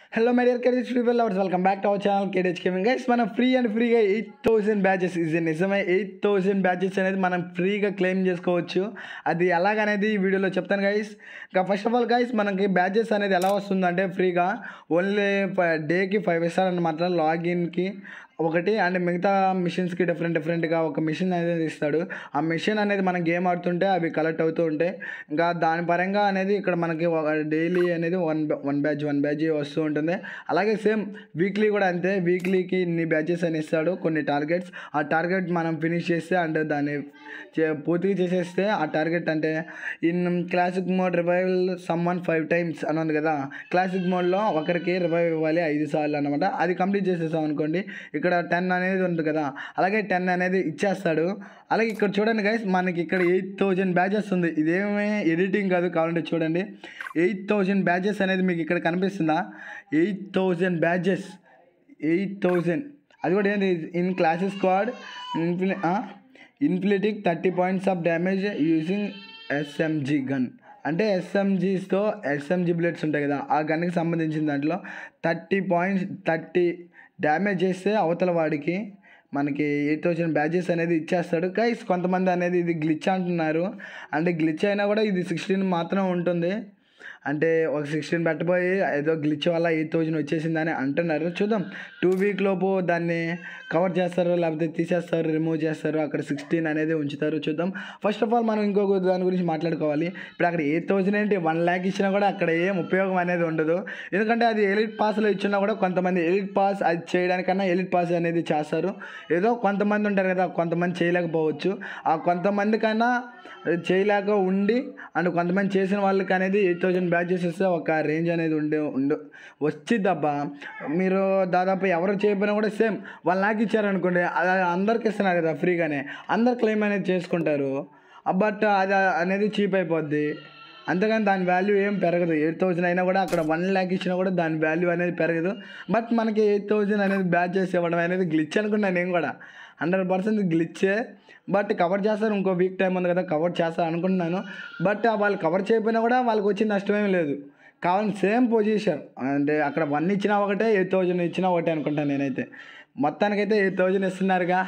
hello my dear కెరీస్ people lovers welcome back to our channel కేడెచ్ gaming guys మనం free and ఫ్రీగా eight thousand badges ఇది నిజమే ఎయిట్ థౌసండ్ బ్యాచెస్ అనేది మనం ఫ్రీగా క్లెయిమ్ చేసుకోవచ్చు అది ఎలాగనేది ఈ వీడియోలో చెప్తాను గైస్ ఇంకా ఫస్ట్ ఆఫ్ ఆల్ గైస్ మనకి బ్యాచెస్ అనేది ఎలా వస్తుందంటే ఫ్రీగా ఓన్లీ డేకి ఫైవ్ ఇస్తారు అనమాట లాగిన్కి ఒకటి అండ్ మిగతా మిషన్స్కి డిఫరెంట్ డిఫరెంట్గా ఒక మిషన్ అనేది ఇస్తాడు ఆ మిషన్ అనేది మనం గేమ్ ఆడుతుంటే అవి కలెక్ట్ అవుతూ ఉంటాయి ఇంకా దాని పరంగా అనేది ఇక్కడ మనకి డైలీ అనేది one one badge one badge వస్తూ ఉంటుంది అలాగే సేమ్ వీక్లీ కూడా అంతే వీక్లీకి ఇన్ని బ్యాచెస్ అని ఇస్తాడు కొన్ని టార్గెట్స్ ఆ టార్గెట్ మనం ఫినిష్ చేస్తే అండ్ దాన్ని చే- పూర్తిగా చేసేస్తే ఆ టార్గెట్ అంటే in classic mode revival some one five times అని ఉంది కదా క్లాసిక్ మోడ్లో ఒకరికి రివైవ్ ఇవ్వాలి ఐదు సార్లు అనమాట అది కంప్లీట్ చేసేసాం అనుకోండి ఇక్కడ టెన్ అనేది ఉంది కదా అలాగే టెన్ అనేది ఇచ్చేస్తాడు అలాగే ఇక్కడ చూడండి గైస్ మనకి ఇక్కడ ఎయిట్ థౌజండ్ బ్యాచెస్ ఉంది ఇదేమే ఎడిటింగ్ కాదు కావాలంటే చూడండి ఎయిట్ థౌజండ్ బ్యాచెస్ అనేది మీకు ఇక్కడ కనిపిస్తుందా eight thousand badges eight thousand అది కూడా ఏంటి ఇన్ క్లాసెస్ స్క్వాడ్ ఇన్ఫిని inflict thirty points of damage using SMG gun అంటే ఎస్ఎంజీస్తో ఎస్ఎంజీ బ్లెడ్స్ ఉంటాయి కదా ఆ గన్కి సంబంధించిన దాంట్లో థర్టీ పాయింట్స్ థర్టీ డ్యామేజ్ చేస్తే అవతల వాడికి మనకి ఎయిట్ థౌసండ్ బ్యాచెస్ అనేది ఇచ్చేస్తాడు గైస్ కొంతమంది అనేది ఇది గ్లిచ్ అంటున్నారు అంటే గ్లిచ్ అయినా కూడా ఇది సిక్స్టీన్ మాత్రం ఉంటుంది అంటే ఒక సిక్స్టీన్ పెట్టబోయి ఏదో గ్లిచ్ వల్ల ఎయిట్ థౌజండ్ వచ్చేసిందని అంటున్నారు చూద్దాం టూ వీక్ లోపు దాన్ని కవర్ చేస్తారు లేకపోతే తీసేస్తారు రిమూవ్ చేస్తారు అక్కడ సిక్స్టీన్ అనేది ఉంచుతారు చూద్దాం ఫస్ట్ ఆఫ్ ఆల్ మనం ఇంకొక దాని గురించి మాట్లాడుకోవాలి ఇప్పుడు అక్కడ ఎయిట్ థౌజండ్ ఏంటి వన్ ల్యాక్ ఇచ్చినా కూడా అక్కడ ఏం ఉపయోగం అనేది ఉండదు ఎందుకంటే అది ఎలిట్ పాస్లో ఇచ్చినా కూడా కొంతమంది ఎలిట్ పాస్ అది చేయడానికన్నా ఎలిట్ పాస్ అనేది చేస్తారు ఏదో కొంతమంది ఉంటారు కదా కొంతమంది చేయలేకపోవచ్చు ఆ కొంతమంది కన్నా చేయలేక ఉండి అండ్ కొంతమంది చేసిన వాళ్ళకి అనేది ఎయిట్ థౌజండ్ బ్యాచెస్ ఇస్తే ఒక రేంజ్ అనేది ఉండే ఉండు వచ్చిద్దబ్బా మీరు దాదాపు ఎవరు చేయకపోయినా కూడా సేమ్ వాళ్ళు నాకు ఇచ్చారనుకోండి అది అందరికి ఇస్తున్నారు కదా ఫ్రీగానే అందరు క్లెయిమ్ అనేది చేసుకుంటారు బట్ అది అనేది చీప్ అయిపోద్ది అంతేగాని దాని వాల్యూ ఏం పెరగదు ఎయిట్ థౌజండ్ అయినా కూడా అక్కడ వన్ ల్యాక్ ఇచ్చినా కూడా దాని వాల్యూ అనేది పెరగదు బట్ మనకి ఎయిట్ థౌజండ్ అనేది బ్యాచ్ చేసి ఇవ్వడం అనేది గ్లిచ్ అనుకున్నాను నేను కూడా హండ్రెడ్ పర్సెంట్ గ్లిచ్చే బట్ కవర్ చేస్తారు ఇంకో వీక్ టైం ఉంది కదా కవర్ చేస్తారు అనుకుంటున్నాను బట్ వాళ్ళు కవర్ చేయకపోయినా కూడా వాళ్ళకి వచ్చి నష్టమేం లేదు కావాలని సేమ్ పొజిషన్ అంటే అక్కడ వన్ ఇచ్చినా ఒకటే ఎయిట్ థౌజండ్ ఇచ్చినా ఒకటే అనుకుంటాను నేనైతే మొత్తానికైతే ఎయిట్ థౌజండ్ ఇస్తున్నారుగా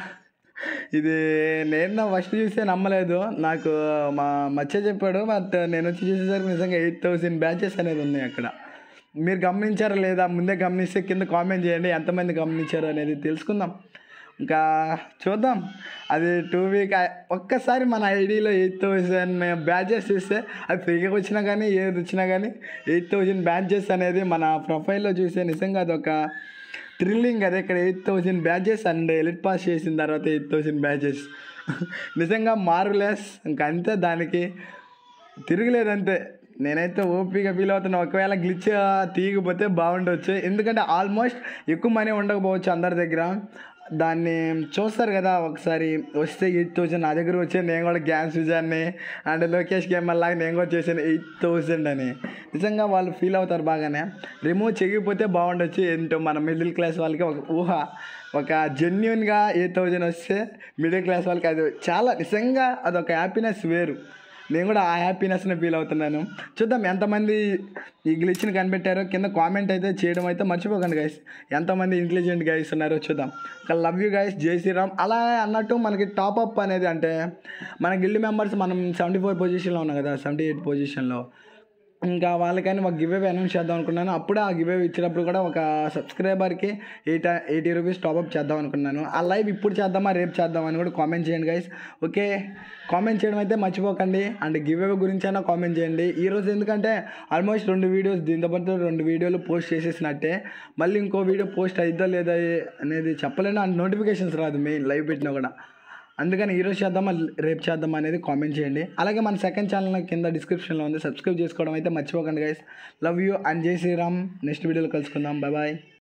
ఇది నేను ఫస్ట్ చూస్తే నమ్మలేదు నాకు మా మచ్చ చెప్పాడు బట్ నేను వచ్చి చూసేసరికి నిజంగా ఎయిట్ థౌసండ్ బ్యాచెస్ అనేది ఉన్నాయి అక్కడ మీరు గమనించారా లేదా ముందే గమనిస్తే కింద కామెంట్ చేయండి ఎంతమంది గమనించారు అనేది తెలుసుకుందాం ఇంకా చూద్దాం అది టూ వీక్ ఒక్కసారి మన ఐడిలో ఎయిట్ థౌజండ్ బ్యాచెస్ చూస్తే అది ఫ్రీగా వచ్చినా కానీ ఏది వచ్చినా కానీ ఎయిట్ థౌజండ్ బ్యాచెస్ అనేది మన ప్రొఫైల్లో చూస్తే నిజంగా అదొక థ్రిల్లింగ్ అదే ఇక్కడ eight thousand batches and elite pass చేసిన తర్వాత ఎయిట్ థౌజండ్ బ్యాచెస్ నిజంగా మార్వలెస్ ఇంకా అంతే దానికి తిరగలేదంతే నేనైతే ఓపిక ఫీల్ అవుతున్నా ఒకవేళ గ్లిచ్ తీయకపోతే బాగుండవచ్చు ఎందుకంటే ఆల్మోస్ట్ ఎక్కువ మనీ ఉండకపోవచ్చు అందరి దగ్గర దాన్ని చూస్తారు కదా ఒకసారి వస్తే ఎయిట్ థౌసండ్ నా దగ్గర వచ్చే నేను కూడా గ్యాన్స్ చూసాన్ని అండ్ లోకేష్ గేమర్ లాగా నేను కూడా చేశాను ఎయిట్ థౌసండ్ అని నిజంగా వాళ్ళు ఫీల్ అవుతారు బాగానే రిమూవ్ చేయకపోతే బాగుండొచ్చు ఏంటో మన మిడిల్ క్లాస్ వాళ్ళకి ఒక ఊహ ఒక జెన్యున్గా ఎయిట్ థౌజండ్ వస్తే మిడిల్ క్లాస్ వాళ్ళకి అది చాలా నిజంగా అదొక హ్యాపీనెస్ వేరు నేను కూడా ఆ హ్యాపీనెస్ని ఫీల్ అవుతున్నాను చూద్దాం ఎంతమంది ఈ గ్లిచ్ని కనిపెట్టారో కింద కామెంట్ అయితే చేయడం అయితే మర్చిపోకండి గైస్ ఎంతమంది ఇంటెలిజెంట్ గైస్ ఉన్నారో చూద్దాం ఒక లవ్ యూ గైస్ జై శ్రీరామ్ అలా అన్నట్టు మనకి టాప్ అప్ అనేది అంటే మన గిల్డ్ మెంబర్స్ మనం సెవెంటీ ఫోర్ పొజిషన్లో ఉన్నాం కదా సెవెంటీ ఎయిట్ పొజిషన్లో ఇంకా వాళ్ళకని ఒక గివ్ అవే అనౌన్స్ చేద్దాం అనుకున్నాను అప్పుడే ఆ గివ్ అవే ఇచ్చినప్పుడు కూడా ఒక సబ్స్క్రైబర్కి ఎయిట్ ఎయిటీ రూపీస్ టాప్అప్ చేద్దాం అనుకున్నాను ఆ లైవ్ ఇప్పుడు చేద్దామా రేపు చేద్దామా అని కూడా కామెంట్ చేయండి గైస్ ఓకే కామెంట్ చేయడం అయితే మర్చిపోకండి అండ్ గివ్ అవే గురించి అయినా కామెంట్ చేయండి ఈ రోజు ఎందుకంటే ఆల్మోస్ట్ రెండు వీడియోస్ దీంతో పాటు రెండు వీడియోలు పోస్ట్ చేసేసినట్టే మళ్ళీ ఇంకో వీడియో పోస్ట్ అయిద్దా లేదా అనేది చెప్పలేను అండ్ నోటిఫికేషన్స్ రాదు మెయిన్ లైవ్ పెట్టినా కూడా అందుకని ఈరోజు చేద్దామా రేపు చేద్దామా అనేది కామెంట్ చేయండి అలాగే మన సెకండ్ ఛానల్ కింద డిస్క్రిప్షన్లో ఉంది సబ్స్క్రైబ్ చేసుకోవడం అయితే మర్చిపోకండి గైస్ లవ్ యూ అండ్ జై శ్రీరామ్ నెక్స్ట్ వీడియోలో కలుసుకుందాం బాయ్ బాయ్